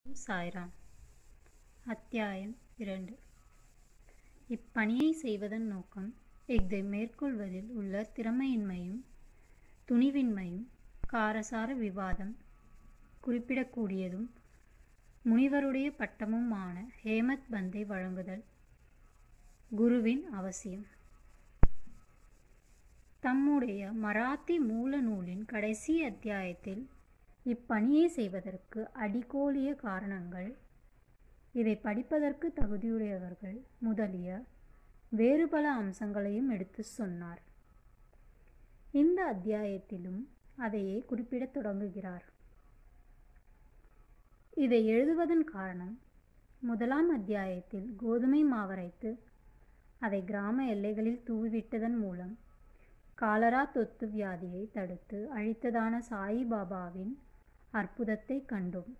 சாய்ராம் அத்தியாயம் இரண்டு இப்பணியை செய்வதன் நோக்கம் இஃதை மேற்கொள்வதில் உள்ள திறமையின்மையும் துணிவின்மையும் காரசார விவாதம் குறிப்பிடக்கூடியதும் முனிவருடைய பட்டமுமான ஹேமத் பந்தை வழங்குதல் குருவின் அவசியம் தம்முடைய மராத்தி மூல நூலின் கடைசி அத்தியாயத்தில் இப்பணியை செய்வதற்கு அடிகோலிய காரணங்கள் இதை படிப்பதற்கு தகுதியுடையவர்கள் முதலிய வேறு பல அம்சங்களையும் எடுத்து சொன்னார் இந்த அத்தியாயத்திலும் அதையே குறிப்பிடத் தொடங்குகிறார் இதை எழுதுவதன் காரணம் முதலாம் அத்தியாயத்தில் கோதுமை மாவரைத்து அதை கிராம எல்லைகளில் தூவிவிட்டதன் மூலம் காலரா தொத்து வியாதியை தடுத்து அழித்ததான சாயி பாபாவின் அற்புதத்தை கண்டோம்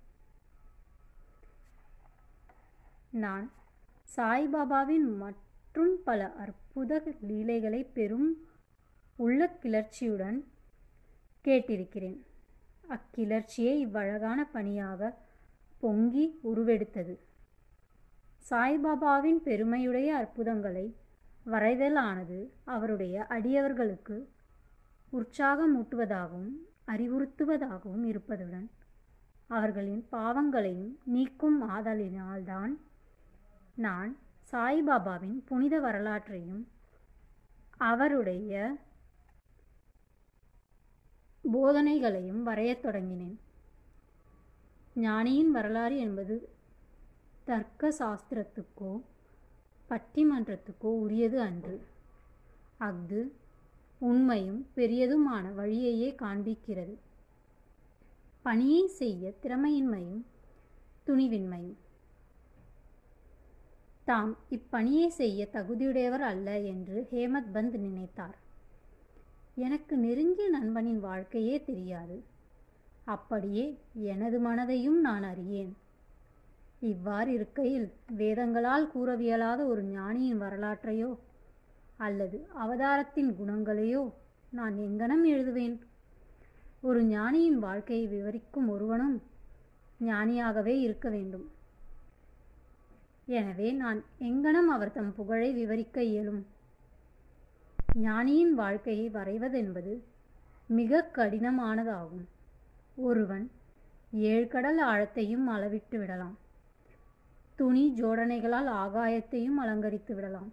நான் சாய்பாபாவின் மற்றும் பல அற்புத லீலைகளை பெரும் உள்ள கிளர்ச்சியுடன் கேட்டிருக்கிறேன் அக்கிளர்ச்சியை இவ்வழகான பணியாக பொங்கி உருவெடுத்தது சாய்பாபாவின் பெருமையுடைய அற்புதங்களை வரைதலானது அவருடைய அடியவர்களுக்கு உற்சாகமூட்டுவதாகவும் அறிவுறுத்துவதாகவும் இருப்பதுடன் அவர்களின் பாவங்களையும் நீக்கும் ஆதலினால்தான் நான் சாய்பாபாவின் புனித வரலாற்றையும் அவருடைய போதனைகளையும் வரையத் தொடங்கினேன் ஞானியின் வரலாறு என்பது தர்க்க சாஸ்திரத்துக்கோ பட்டிமன்றத்துக்கோ உரியது அன்று அஃது உண்மையும் பெரியதுமான வழியையே காண்பிக்கிறது பணியை செய்ய திறமையின்மையும் துணிவின்மையும் தாம் இப்பணியை செய்ய தகுதியுடையவர் அல்ல என்று ஹேமத் பந்த் நினைத்தார் எனக்கு நெருங்கிய நண்பனின் வாழ்க்கையே தெரியாது அப்படியே எனது மனதையும் நான் அறியேன் இவ்வாறு இருக்கையில் வேதங்களால் கூறவியலாத ஒரு ஞானியின் வரலாற்றையோ அல்லது அவதாரத்தின் குணங்களையோ நான் எங்கனம் எழுதுவேன் ஒரு ஞானியின் வாழ்க்கையை விவரிக்கும் ஒருவனும் ஞானியாகவே இருக்க வேண்டும் எனவே நான் எங்கனம் அவர் தம் புகழை விவரிக்க இயலும் ஞானியின் வாழ்க்கையை வரைவதென்பது மிக கடினமானதாகும் ஒருவன் ஏழ்கடல் ஆழத்தையும் அளவிட்டு விடலாம் துணி ஜோடனைகளால் ஆகாயத்தையும் அலங்கரித்து விடலாம்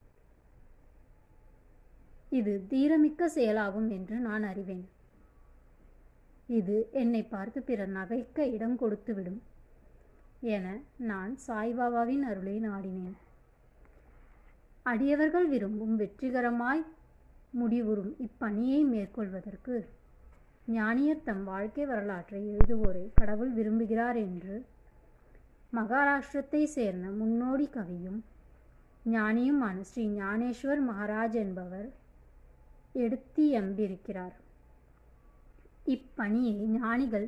இது தீரமிக்க செயலாகும் என்று நான் அறிவேன் இது என்னை பார்த்து பிறர் நகைக்க இடம் கொடுத்துவிடும் என நான் சாய்பாபாவின் அருளை நாடினேன் அடியவர்கள் விரும்பும் வெற்றிகரமாய் முடிவுறும் இப்பணியை மேற்கொள்வதற்கு ஞானியர் தம் வாழ்க்கை வரலாற்றை எழுதுவோரை கடவுள் விரும்புகிறார் என்று மகாராஷ்டிரத்தை சேர்ந்த முன்னோடி கவியும் ஞானியுமான ஸ்ரீ ஞானேஸ்வர் மகாராஜ் என்பவர் எடுத்தி எம்பியிருக்கிறார் இப்பணியை ஞானிகள்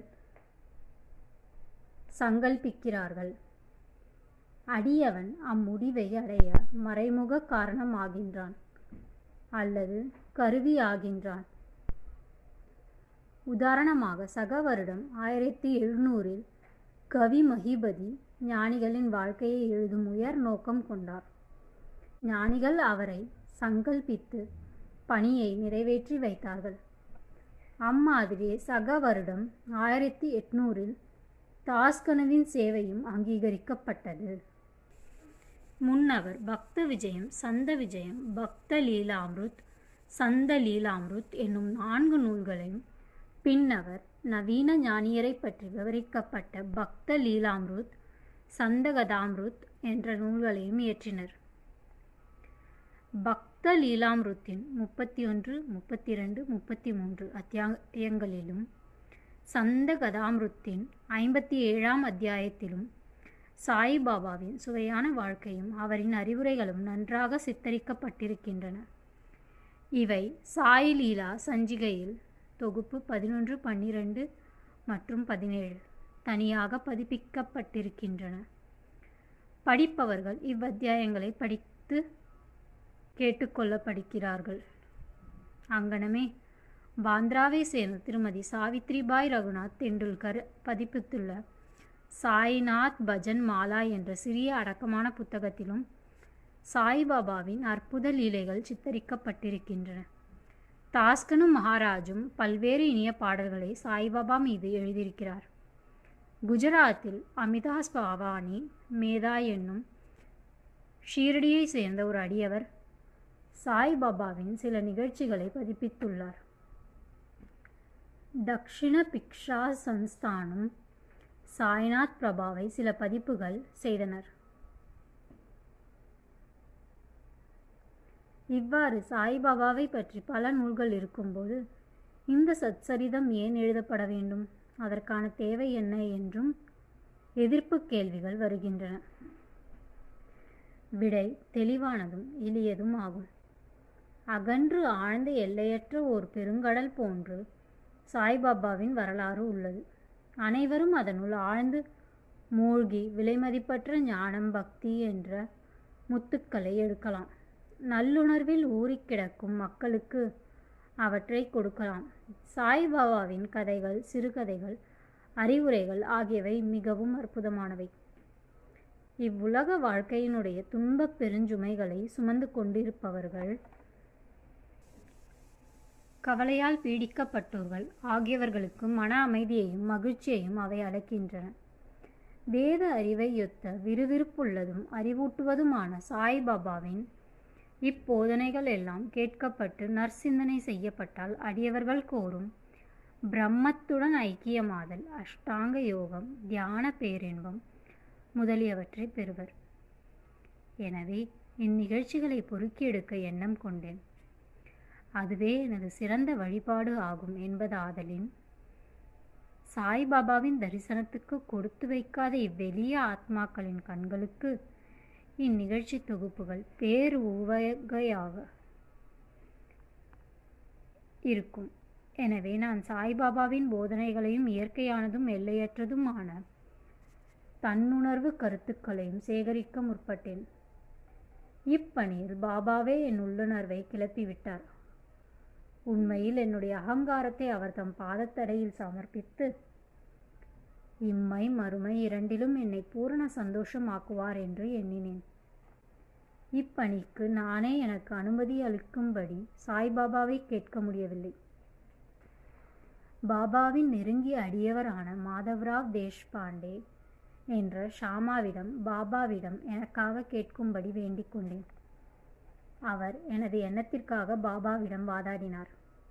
சங்கல்பிக்கிறார்கள் அடியவன் அம்முடிவை அடைய மறைமுக காரணமாகின்றான் அல்லது கருவியாகின்றான் உதாரணமாக சக வருடம் ஆயிரத்தி எழுநூறில் கவி மகிபதி ஞானிகளின் வாழ்க்கையை எழுதும் உயர் நோக்கம் கொண்டார் ஞானிகள் அவரை சங்கல்பித்து பணியை நிறைவேற்றி வைத்தார்கள் அம்மாதிரியே சக வருடம் ஆயிரத்தி எட்நூறில் தாஸ்கனுவின் சேவையும் அங்கீகரிக்கப்பட்டது முன்னவர் பக்த விஜயம் சந்த விஜயம் பக்த லீலாமிருத் சந்த லீலாமிருத் என்னும் நான்கு நூல்களையும் பின்னவர் நவீன ஞானியரை பற்றி விவரிக்கப்பட்ட பக்த லீலாமிருத் சந்தகதாமிருத் என்ற நூல்களையும் இயற்றினர் பக்த லீலாமிருத்தின் முப்பத்தி ஒன்று முப்பத்தி ரெண்டு முப்பத்தி மூன்று அத்தியாயங்களிலும் சந்த கதாமிருத்தின் ஐம்பத்தி ஏழாம் அத்தியாயத்திலும் சாய்பாபாவின் சுவையான வாழ்க்கையும் அவரின் அறிவுரைகளும் நன்றாக சித்தரிக்கப்பட்டிருக்கின்றன இவை சாய் லீலா சஞ்சிகையில் தொகுப்பு பதினொன்று பன்னிரண்டு மற்றும் பதினேழு தனியாக பதிப்பிக்கப்பட்டிருக்கின்றன படிப்பவர்கள் இவ்வத்தியாயங்களை படித்து கேட்டுக்கொள்ளப்படுகிறார்கள் அங்கனமே பாந்திராவை சேர்ந்த திருமதி சாவித்ரிபாய் ரகுநாத் தெண்டுல்கர் பதிப்பித்துள்ள சாய்நாத் பஜன் மாலா என்ற சிறிய அடக்கமான புத்தகத்திலும் சாய்பாபாவின் அற்புத லீலைகள் சித்தரிக்கப்பட்டிருக்கின்றன தாஸ்கனு மகாராஜும் பல்வேறு இனிய பாடல்களை சாய்பாபா மீது எழுதியிருக்கிறார் குஜராத்தில் அமிதாஸ் பாவானி மேதா என்னும் ஷீரடியை சேர்ந்த ஒரு அடியவர் சாய்பாபாவின் சில நிகழ்ச்சிகளை பதிப்பித்துள்ளார் தக்ஷிண பிக்ஷா சன்ஸ்தானும் சாய்நாத் பிரபாவை சில பதிப்புகள் செய்தனர் இவ்வாறு சாய்பாபாவை பற்றி பல நூல்கள் இருக்கும்போது இந்த சச்சரிதம் ஏன் எழுதப்பட வேண்டும் அதற்கான தேவை என்ன என்றும் எதிர்ப்பு கேள்விகள் வருகின்றன விடை தெளிவானதும் எளியதும் ஆகும் அகன்று ஆழ்ந்த எல்லையற்ற ஓர் பெருங்கடல் போன்று சாய்பாபாவின் வரலாறு உள்ளது அனைவரும் அதனுள் ஆழ்ந்து மூழ்கி விலைமதிப்பற்ற ஞானம் பக்தி என்ற முத்துக்களை எடுக்கலாம் நல்லுணர்வில் ஊறிக் கிடக்கும் மக்களுக்கு அவற்றை கொடுக்கலாம் சாய்பாபாவின் கதைகள் சிறுகதைகள் அறிவுரைகள் ஆகியவை மிகவும் அற்புதமானவை இவ்வுலக வாழ்க்கையினுடைய துன்பப் பெருஞ்சுமைகளை சுமந்து கொண்டிருப்பவர்கள் கவலையால் பீடிக்கப்பட்டோர்கள் ஆகியவர்களுக்கு மன அமைதியையும் மகிழ்ச்சியையும் அவை அளிக்கின்றன வேத அறிவை யொத்த விறுவிறுப்புள்ளதும் அறிவூட்டுவதுமான சாய்பாபாவின் இப்போதனைகள் எல்லாம் கேட்கப்பட்டு நற்சிந்தனை செய்யப்பட்டால் அடியவர்கள் கோரும் பிரம்மத்துடன் ஐக்கியமாதல் அஷ்டாங்க யோகம் தியான பேரின்பம் முதலியவற்றை பெறுவர் எனவே இந்நிகழ்ச்சிகளை பொறுக்கி எடுக்க எண்ணம் கொண்டேன் அதுவே எனது சிறந்த வழிபாடு ஆகும் என்பதாதலின் சாய்பாபாவின் தரிசனத்துக்கு கொடுத்து வைக்காத இவ்வெளிய ஆத்மாக்களின் கண்களுக்கு இந்நிகழ்ச்சி தொகுப்புகள் பேரு உவகையாக இருக்கும் எனவே நான் சாய்பாபாவின் போதனைகளையும் இயற்கையானதும் எல்லையற்றதுமான தன்னுணர்வு கருத்துக்களையும் சேகரிக்க முற்பட்டேன் இப்பணியில் பாபாவே என் உள்ளுணர்வை கிளப்பிவிட்டார் உண்மையில் என்னுடைய அகங்காரத்தை அவர் தம் பாதத்தடையில் சமர்ப்பித்து இம்மை மறுமை இரண்டிலும் என்னை பூரண சந்தோஷமாக்குவார் என்று எண்ணினேன் இப்பணிக்கு நானே எனக்கு அனுமதி அளிக்கும்படி சாய்பாபாவை கேட்க முடியவில்லை பாபாவின் நெருங்கிய அடியவரான மாதவ்ராவ் தேஷ்பாண்டே என்ற ஷாமாவிடம் பாபாவிடம் எனக்காக கேட்கும்படி வேண்டிக் கொண்டேன் அவர் எனது எண்ணத்திற்காக பாபாவிடம் வாதாடினார்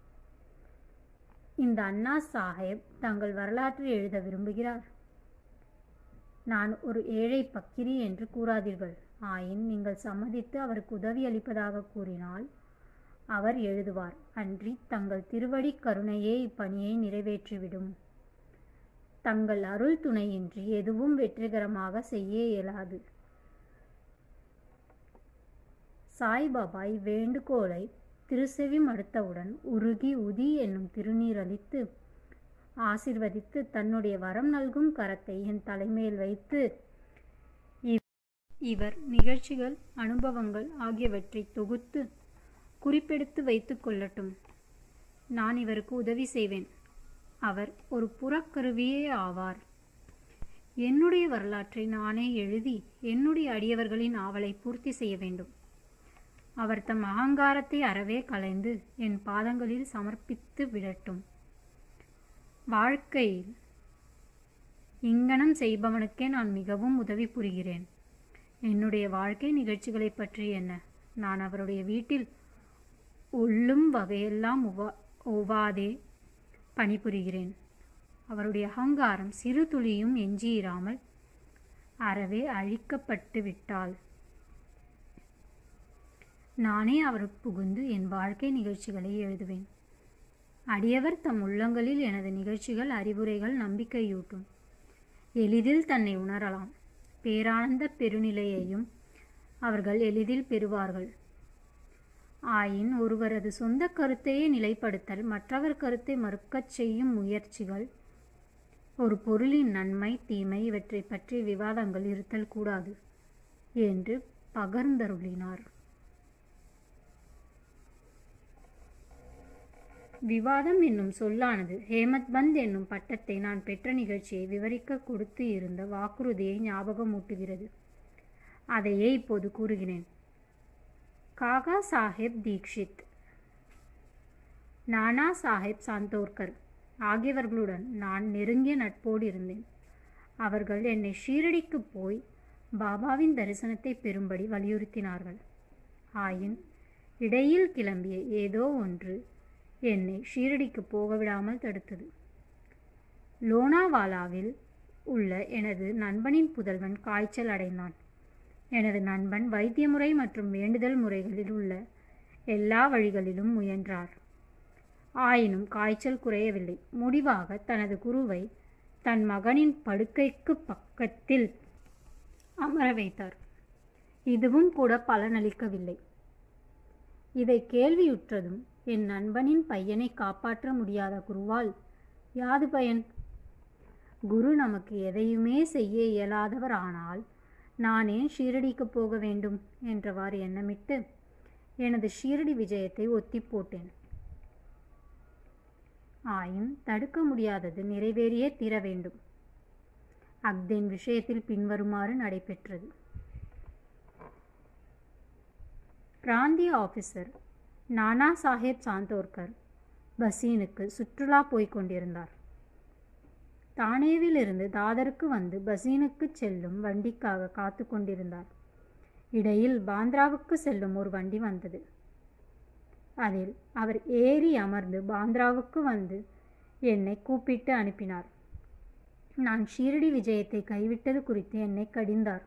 இந்த அண்ணா சாஹேப் தங்கள் வரலாற்றை எழுத விரும்புகிறார் நான் ஒரு ஏழை பக்கிரி என்று கூறாதீர்கள் ஆயின் நீங்கள் சம்மதித்து அவருக்கு உதவி அளிப்பதாக கூறினால் அவர் எழுதுவார் அன்றி தங்கள் திருவடி கருணையே இப்பணியை நிறைவேற்றிவிடும் தங்கள் அருள் துணையின்றி எதுவும் வெற்றிகரமாக செய்ய இயலாது சாய்பாபா இவ்வேண்டுகோளை திருசெவி மடுத்தவுடன் உருகி உதி என்னும் திருநீர் அளித்து ஆசிர்வதித்து தன்னுடைய வரம் நல்கும் கரத்தை என் தலைமையில் வைத்து இவர் நிகழ்ச்சிகள் அனுபவங்கள் ஆகியவற்றை தொகுத்து குறிப்பெடுத்து வைத்து கொள்ளட்டும் நான் இவருக்கு உதவி செய்வேன் அவர் ஒரு புறக்கருவியே ஆவார் என்னுடைய வரலாற்றை நானே எழுதி என்னுடைய அடியவர்களின் ஆவலை பூர்த்தி செய்ய வேண்டும் அவர் தம் அகங்காரத்தை அறவே கலைந்து என் பாதங்களில் சமர்ப்பித்து விடட்டும் வாழ்க்கையில் இங்கனம் செய்பவனுக்கே நான் மிகவும் உதவி புரிகிறேன் என்னுடைய வாழ்க்கை நிகழ்ச்சிகளை பற்றி என்ன நான் அவருடைய வீட்டில் உள்ளும் வகையெல்லாம் உவா ஒவ்வாதே பணிபுரிகிறேன் அவருடைய அகங்காரம் சிறு துளியும் எஞ்சியிராமல் அறவே அழிக்கப்பட்டு விட்டாள் நானே அவர் புகுந்து என் வாழ்க்கை நிகழ்ச்சிகளை எழுதுவேன் அடியவர் தம் உள்ளங்களில் எனது நிகழ்ச்சிகள் அறிவுரைகள் நம்பிக்கையூட்டும் எளிதில் தன்னை உணரலாம் பேரானந்த பெருநிலையையும் அவர்கள் எளிதில் பெறுவார்கள் ஆயின் ஒருவரது சொந்த கருத்தையே நிலைப்படுத்தல் மற்றவர் கருத்தை மறுக்கச் செய்யும் முயற்சிகள் ஒரு பொருளின் நன்மை தீமை இவற்றை பற்றி விவாதங்கள் இருத்தல் கூடாது என்று பகர்ந்தருளினார் விவாதம் என்னும் சொல்லானது ஹேமத்பந்த் என்னும் பட்டத்தை நான் பெற்ற நிகழ்ச்சியை விவரிக்க கொடுத்து இருந்த வாக்குறுதியை ஞாபகமூட்டுகிறது அதையே இப்போது கூறுகிறேன் காகா சாஹேப் தீக்ஷித் நானா சாஹேப் சாந்தோர்கர் ஆகியவர்களுடன் நான் நெருங்கிய நட்போடு இருந்தேன் அவர்கள் என்னை ஷீரடிக்கு போய் பாபாவின் தரிசனத்தை பெறும்படி வலியுறுத்தினார்கள் ஆயின் இடையில் கிளம்பிய ஏதோ ஒன்று என்னை ஷீரடிக்கு போக விடாமல் தடுத்தது லோனாவாலாவில் உள்ள எனது நண்பனின் புதல்வன் காய்ச்சல் அடைந்தான் எனது நண்பன் வைத்திய முறை மற்றும் வேண்டுதல் முறைகளில் உள்ள எல்லா வழிகளிலும் முயன்றார் ஆயினும் காய்ச்சல் குறையவில்லை முடிவாக தனது குருவை தன் மகனின் படுக்கைக்கு பக்கத்தில் அமர வைத்தார் இதுவும் கூட பலனளிக்கவில்லை இதை கேள்வியுற்றதும் என் நண்பனின் பையனை காப்பாற்ற முடியாத குருவால் யாது பயன் குரு நமக்கு எதையுமே செய்ய இயலாதவர் ஆனால் நான் ஏன் ஷீரடிக்கு போக வேண்டும் என்றவாறு எண்ணமிட்டு எனது ஷீரடி விஜயத்தை ஒத்தி போட்டேன் ஆயும் தடுக்க முடியாதது நிறைவேறியே தீர வேண்டும் அக்தேன் விஷயத்தில் பின்வருமாறு நடைபெற்றது பிராந்திய ஆபீசர் நானா சாஹேப் சாந்தோர்கர் பசீனுக்கு சுற்றுலா போய்க் கொண்டிருந்தார் தானேவிலிருந்து தாதருக்கு வந்து பசீனுக்கு செல்லும் வண்டிக்காக காத்து கொண்டிருந்தார் இடையில் பாந்திராவுக்கு செல்லும் ஒரு வண்டி வந்தது அதில் அவர் ஏறி அமர்ந்து பாந்திராவுக்கு வந்து என்னை கூப்பிட்டு அனுப்பினார் நான் ஷீரடி விஜயத்தை கைவிட்டது குறித்து என்னை கடிந்தார்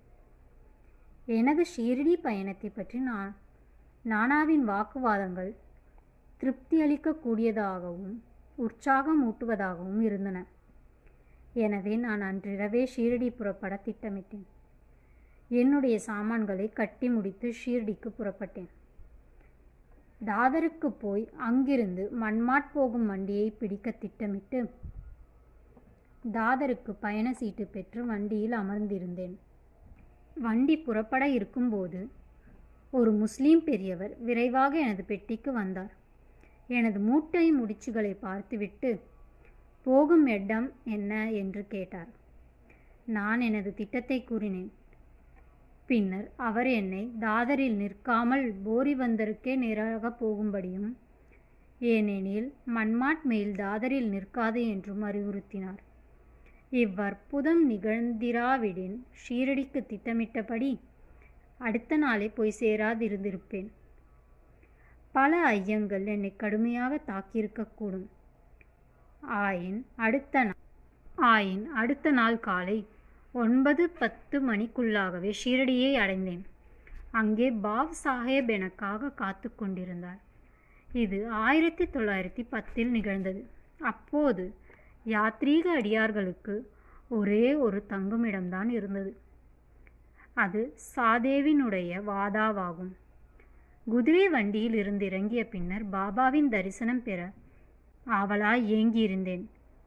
எனது ஷீரடி பயணத்தை பற்றி நான் நானாவின் வாக்குவாதங்கள் திருப்தி அளிக்கக்கூடியதாகவும் உற்சாகமூட்டுவதாகவும் இருந்தன எனவே நான் அன்றிரவே ஷீரடி புறப்பட திட்டமிட்டேன் என்னுடைய சாமான்களை கட்டி முடித்து ஷீரடிக்கு புறப்பட்டேன் தாதருக்கு போய் அங்கிருந்து மன்மாட் போகும் வண்டியை பிடிக்க திட்டமிட்டு தாதருக்கு பயண சீட்டு பெற்று வண்டியில் அமர்ந்திருந்தேன் வண்டி புறப்பட இருக்கும்போது ஒரு முஸ்லீம் பெரியவர் விரைவாக எனது பெட்டிக்கு வந்தார் எனது மூட்டை முடிச்சுகளை பார்த்துவிட்டு போகும் இடம் என்ன என்று கேட்டார் நான் எனது திட்டத்தை கூறினேன் பின்னர் அவர் என்னை தாதரில் நிற்காமல் போரிவந்தருக்கே நேராக போகும்படியும் ஏனெனில் மன்மாட் மேல் தாதரில் நிற்காது என்றும் அறிவுறுத்தினார் இவ்வற்புதம் நிகழ்ந்திராவிடின் ஷீரடிக்கு திட்டமிட்டபடி அடுத்த நாளே போய் சேராதிருந்திருப்பேன் பல ஐயங்கள் என்னை கடுமையாக தாக்கியிருக்கக்கூடும் ஆயின் அடுத்த நா ஆயின் அடுத்த நாள் காலை ஒன்பது பத்து மணிக்குள்ளாகவே ஷீரடியை அடைந்தேன் அங்கே பாவ் சாஹேப் எனக்காக காத்து கொண்டிருந்தார் இது ஆயிரத்தி தொள்ளாயிரத்தி பத்தில் நிகழ்ந்தது அப்போது யாத்ரீக அடியார்களுக்கு ஒரே ஒரு தங்குமிடம்தான் இருந்தது அது சாதேவினுடைய வாதாவாகும் குதிரை வண்டியில் இருந்து இறங்கிய பின்னர் பாபாவின் தரிசனம் பெற ஆவலாய் ஏங்கியிருந்தேன்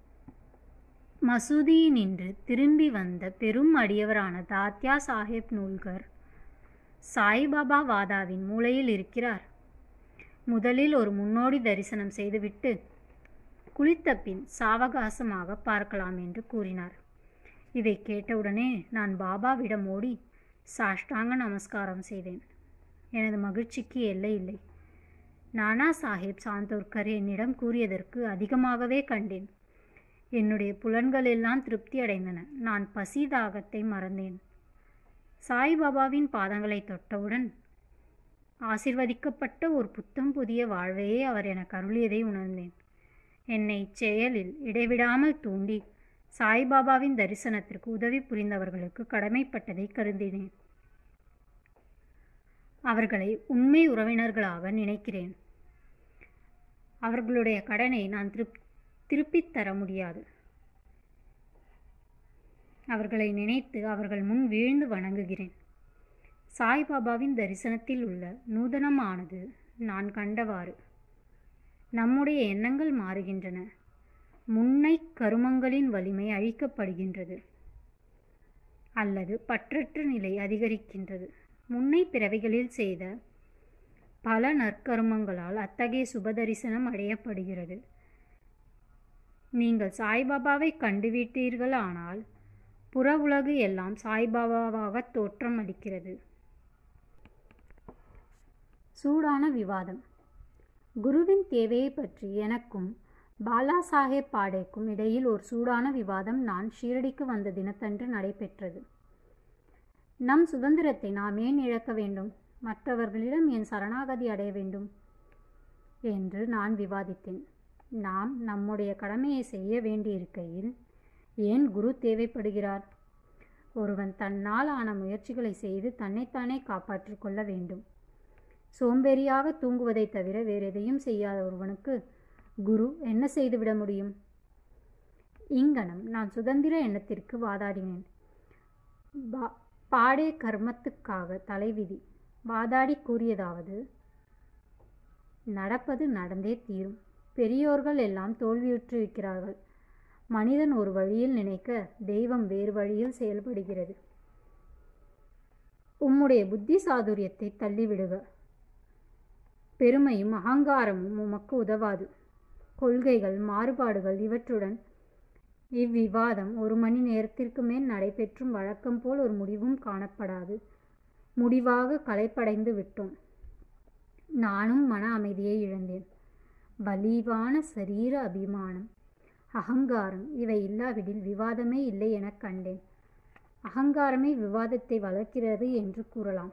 மசூதியினின்று திரும்பி வந்த பெரும் அடியவரான தாத்யா சாஹேப் நூல்கர் சாய்பாபா வாதாவின் மூலையில் இருக்கிறார் முதலில் ஒரு முன்னோடி தரிசனம் செய்துவிட்டு குளித்த பின் சாவகாசமாக பார்க்கலாம் என்று கூறினார் இதை கேட்டவுடனே நான் பாபாவிடம் ஓடி சாஷ்டாங்க நமஸ்காரம் செய்தேன் எனது மகிழ்ச்சிக்கு எல்லை இல்லை நானா சாஹேப் சாந்தோர்கர் என்னிடம் கூறியதற்கு அதிகமாகவே கண்டேன் என்னுடைய புலன்கள் எல்லாம் திருப்தி அடைந்தன நான் பசி தாகத்தை மறந்தேன் சாய்பாபாவின் பாதங்களை தொட்டவுடன் ஆசிர்வதிக்கப்பட்ட ஒரு புத்தம் புதிய வாழ்வையே அவர் எனக்கு அருளியதை உணர்ந்தேன் என்னை இச்செயலில் இடைவிடாமல் தூண்டி சாய்பாபாவின் தரிசனத்திற்கு உதவி புரிந்தவர்களுக்கு கடமைப்பட்டதை கருதினேன் அவர்களை உண்மை உறவினர்களாக நினைக்கிறேன் அவர்களுடைய கடனை நான் திருப் திருப்பித் தர முடியாது அவர்களை நினைத்து அவர்கள் முன் வீழ்ந்து வணங்குகிறேன் சாய்பாபாவின் தரிசனத்தில் உள்ள நூதனமானது நான் கண்டவாறு நம்முடைய எண்ணங்கள் மாறுகின்றன முன்னை கருமங்களின் வலிமை அழிக்கப்படுகின்றது அல்லது பற்றற்ற நிலை அதிகரிக்கின்றது முன்னை பிறவிகளில் செய்த பல நற்கருமங்களால் அத்தகைய சுபதரிசனம் அடையப்படுகிறது நீங்கள் சாய்பாபாவை கண்டுவிட்டீர்களானால் புற உலகு எல்லாம் சாய்பாபாவாக தோற்றம் அளிக்கிறது சூடான விவாதம் குருவின் தேவையை பற்றி எனக்கும் பாலா சாஹேப் பாடேக்கும் இடையில் ஒரு சூடான விவாதம் நான் ஷீரடிக்கு வந்த தினத்தன்று நடைபெற்றது நம் சுதந்திரத்தை நாம் ஏன் இழக்க வேண்டும் மற்றவர்களிடம் ஏன் சரணாகதி அடைய வேண்டும் என்று நான் விவாதித்தேன் நாம் நம்முடைய கடமையை செய்ய வேண்டியிருக்கையில் ஏன் குரு தேவைப்படுகிறார் ஒருவன் தன்னால் ஆன முயற்சிகளை செய்து தன்னைத்தானே காப்பாற்றிக் கொள்ள வேண்டும் சோம்பேறியாக தூங்குவதை தவிர வேறு எதையும் செய்யாத ஒருவனுக்கு குரு என்ன செய்துவிட முடியும் இங்கனம் நான் சுதந்திர எண்ணத்திற்கு வாதாடினேன் பா பாடே கர்மத்துக்காக தலைவிதி வாதாடி கூறியதாவது நடப்பது நடந்தே தீரும் பெரியோர்கள் எல்லாம் தோல்வியுற்றிருக்கிறார்கள் மனிதன் ஒரு வழியில் நினைக்க தெய்வம் வேறு வழியில் செயல்படுகிறது உம்முடைய புத்தி சாதுரியத்தை தள்ளிவிடுக பெருமையும் அகங்காரமும் உமக்கு உதவாது கொள்கைகள் மாறுபாடுகள் இவற்றுடன் இவ்விவாதம் ஒரு மணி நேரத்திற்கு மேல் நடைபெற்றும் வழக்கம் போல் ஒரு முடிவும் காணப்படாது முடிவாக களைப்படைந்து விட்டோம் நானும் மன அமைதியை இழந்தேன் வலிவான சரீர அபிமானம் அகங்காரம் இவை இல்லாவிடில் விவாதமே இல்லை எனக் கண்டேன் அகங்காரமே விவாதத்தை வளர்க்கிறது என்று கூறலாம்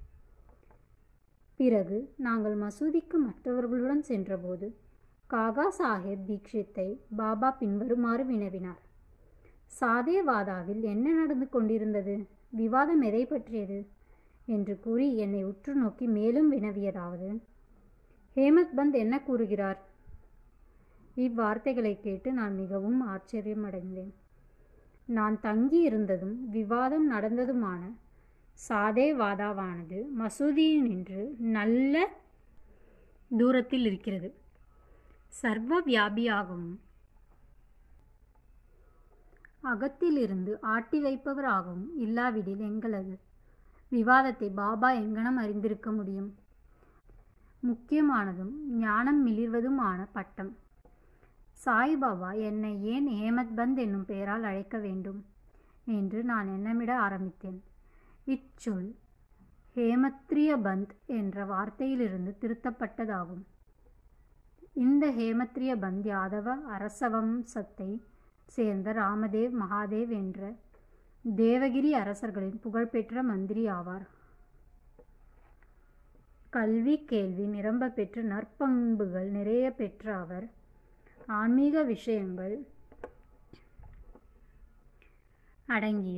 பிறகு நாங்கள் மசூதிக்கு மற்றவர்களுடன் சென்றபோது காகா சாஹேப் தீக்ஷித்தை பாபா பின்வருமாறு வினவினார் சாதேவாதாவில் என்ன நடந்து கொண்டிருந்தது விவாதம் எதை பற்றியது என்று கூறி என்னை உற்று நோக்கி மேலும் வினவியதாவது ஹேமத் பந்த் என்ன கூறுகிறார் இவ்வார்த்தைகளை கேட்டு நான் மிகவும் ஆச்சரியமடைந்தேன் நான் தங்கி இருந்ததும் விவாதம் நடந்ததுமான சாதேவாதாவானது மசூதியில் நின்று நல்ல தூரத்தில் இருக்கிறது சர்வ வியாபியாகவும் அகத்திலிருந்து ஆட்டி வைப்பவராகவும் இல்லாவிடில் எங்களது விவாதத்தை பாபா எங்கனம் அறிந்திருக்க முடியும் முக்கியமானதும் ஞானம் மிளிர்வதுமான பட்டம் சாய்பாபா என்னை ஏன் ஹேமத் பந்த் என்னும் பெயரால் அழைக்க வேண்டும் என்று நான் எண்ணமிட ஆரம்பித்தேன் இச்சொல் ஹேமத்ரிய பந்த் என்ற வார்த்தையிலிருந்து திருத்தப்பட்டதாகும் இந்த ஹேமத்ரிய பந்த் யாதவ அரசவம்சத்தை சேர்ந்த ராமதேவ் மகாதேவ் என்ற தேவகிரி அரசர்களின் புகழ்பெற்ற மந்திரி ஆவார் கல்வி கேள்வி நிரம்ப பெற்று நற்பண்புகள் நிறைய பெற்ற அவர் ஆன்மீக விஷயங்கள் அடங்கிய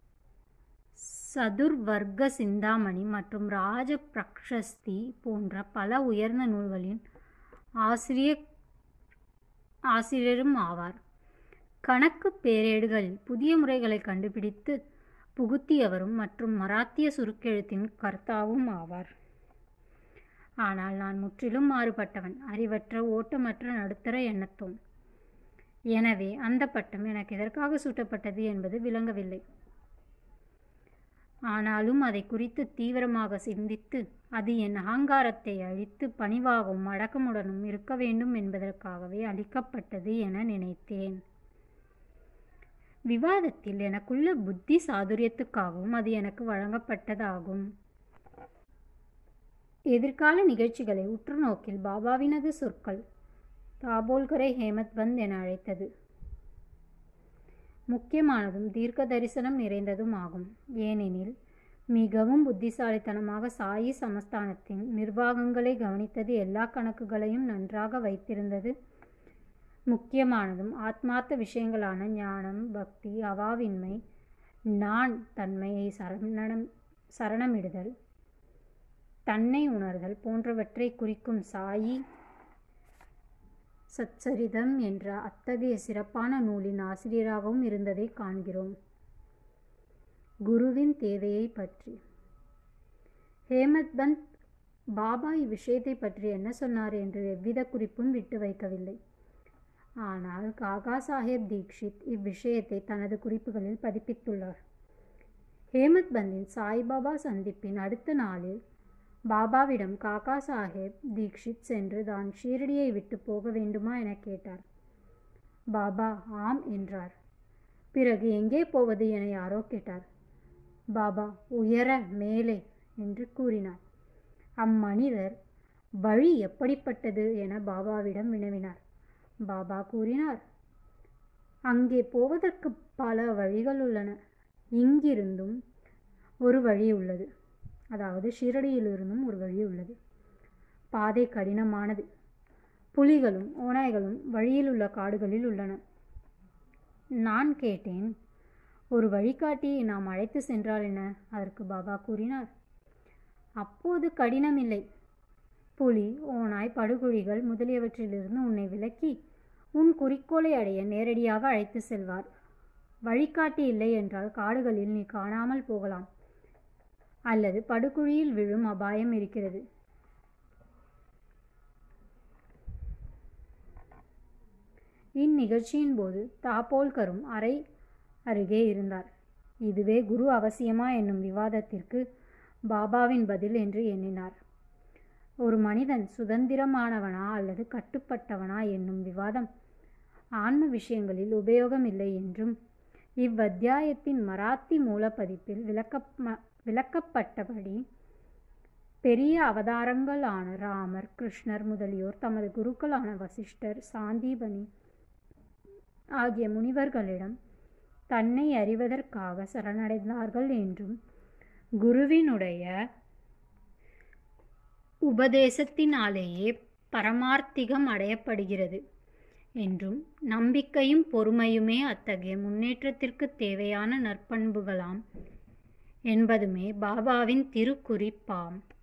சதுர்வர்க்க சிந்தாமணி மற்றும் ராஜ பிரக்ஷஸ்தி போன்ற பல உயர்ந்த நூல்களின் ஆசிரிய ஆசிரியரும் ஆவார் கணக்கு பேரேடுகளில் புதிய முறைகளை கண்டுபிடித்து புகுத்தியவரும் மற்றும் மராத்திய சுருக்கெழுத்தின் கர்த்தாவும் ஆவார் ஆனால் நான் முற்றிலும் மாறுபட்டவன் அறிவற்ற ஓட்டமற்ற நடுத்தர எண்ணத்தோன் எனவே அந்த பட்டம் எனக்கு எதற்காக சூட்டப்பட்டது என்பது விளங்கவில்லை ஆனாலும் அதை குறித்து தீவிரமாக சிந்தித்து அது என் அகங்காரத்தை அழித்து பணிவாகவும் அடக்கமுடனும் இருக்க வேண்டும் என்பதற்காகவே அளிக்கப்பட்டது என நினைத்தேன் விவாதத்தில் எனக்குள்ள புத்தி சாதுரியத்துக்காகவும் அது எனக்கு வழங்கப்பட்டதாகும் எதிர்கால நிகழ்ச்சிகளை உற்று நோக்கில் பாபாவினது சொற்கள் தாபோல்கரை ஹேமத் பந்த் என அழைத்தது முக்கியமானதும் தீர்க்க தரிசனம் நிறைந்ததும் ஆகும் ஏனெனில் மிகவும் புத்திசாலித்தனமாக சாயி சமஸ்தானத்தின் நிர்வாகங்களை கவனித்தது எல்லா கணக்குகளையும் நன்றாக வைத்திருந்தது முக்கியமானதும் ஆத்மார்த்த விஷயங்களான ஞானம் பக்தி அவாவின்மை நான் தன்மையை சரணம் சரணமிடுதல் தன்னை உணர்தல் போன்றவற்றை குறிக்கும் சாயி சச்சரிதம் என்ற அத்தகைய சிறப்பான நூலின் ஆசிரியராகவும் இருந்ததை காண்கிறோம் குருவின் தேவையை பற்றி ஹேமத் பந்த் பாபா இவ்விஷயத்தை பற்றி என்ன சொன்னார் என்று எவ்வித குறிப்பும் விட்டு வைக்கவில்லை ஆனால் காகா சாஹேப் தீக்ஷித் இவ்விஷயத்தை தனது குறிப்புகளில் பதிப்பித்துள்ளார் ஹேமத் பந்தின் சாய்பாபா சந்திப்பின் அடுத்த நாளில் பாபாவிடம் காக்கா சாஹேப் தீக்ஷித் சென்று தான் ஷீரடியை விட்டு போக வேண்டுமா என கேட்டார் பாபா ஆம் என்றார் பிறகு எங்கே போவது என யாரோ கேட்டார் பாபா உயர மேலே என்று கூறினார் அம்மனிதர் வழி எப்படிப்பட்டது என பாபாவிடம் வினவினார் பாபா கூறினார் அங்கே போவதற்கு பல வழிகள் உள்ளன இங்கிருந்தும் ஒரு வழி உள்ளது அதாவது ஷிரடியிலிருந்தும் ஒரு வழி உள்ளது பாதை கடினமானது புலிகளும் ஓநாய்களும் வழியில் உள்ள காடுகளில் உள்ளன நான் கேட்டேன் ஒரு வழிகாட்டியை நாம் அழைத்து சென்றால் என்ன அதற்கு பாபா கூறினார் அப்போது கடினமில்லை புலி ஓநாய் படுகுழிகள் முதலியவற்றிலிருந்து உன்னை விலக்கி உன் குறிக்கோளை அடைய நேரடியாக அழைத்து செல்வார் வழிகாட்டி இல்லை என்றால் காடுகளில் நீ காணாமல் போகலாம் அல்லது படுகுழியில் விழும் அபாயம் இருக்கிறது இந்நிகழ்ச்சியின் போது தாப்போல்கரும் அறை அருகே இருந்தார் இதுவே குரு அவசியமா என்னும் விவாதத்திற்கு பாபாவின் பதில் என்று எண்ணினார் ஒரு மனிதன் சுதந்திரமானவனா அல்லது கட்டுப்பட்டவனா என்னும் விவாதம் ஆன்ம விஷயங்களில் உபயோகமில்லை என்றும் இவ்வத்தியாயத்தின் மராத்தி மூலப்பதிப்பில் விளக்க விளக்கப்பட்டபடி பெரிய அவதாரங்களான ராமர் கிருஷ்ணர் முதலியோர் தமது குருக்களான வசிஷ்டர் சாந்தீபனி ஆகிய முனிவர்களிடம் தன்னை அறிவதற்காக சரணடைந்தார்கள் என்றும் குருவினுடைய உபதேசத்தினாலேயே பரமார்த்திகம் அடையப்படுகிறது என்றும் நம்பிக்கையும் பொறுமையுமே அத்தகைய முன்னேற்றத்திற்கு தேவையான நற்பண்புகளாம் என்பதுமே பாபாவின் திருக்குறிப்பாம்